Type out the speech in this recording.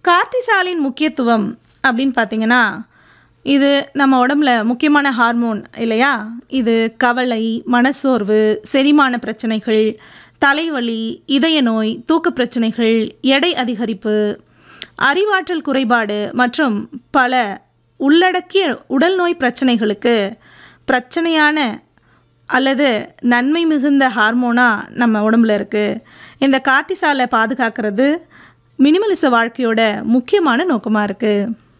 கார்டிசாலின் முக்கியத்துவம் அப்படின்னு பார்த்தீங்கன்னா இது நம்ம உடம்புல முக்கியமான ஹார்மோன் இல்லையா இது கவலை மனசோர்வு செரிமான பிரச்சனைகள் தலைவலி இதய நோய் தூக்க பிரச்சனைகள் எடை அதிகரிப்பு அறிவாற்றல் குறைபாடு மற்றும் பல உள்ளடக்கிய உடல்நோய் பிரச்சனைகளுக்கு பிரச்சனையான அல்லது நன்மை மிகுந்த ஹார்மோனாக நம்ம உடம்புல இருக்குது இந்த கார்டிசாலை பாதுகாக்கிறது மினிமலிச வாழ்க்கையோட முக்கியமான நோக்கமாக இருக்குது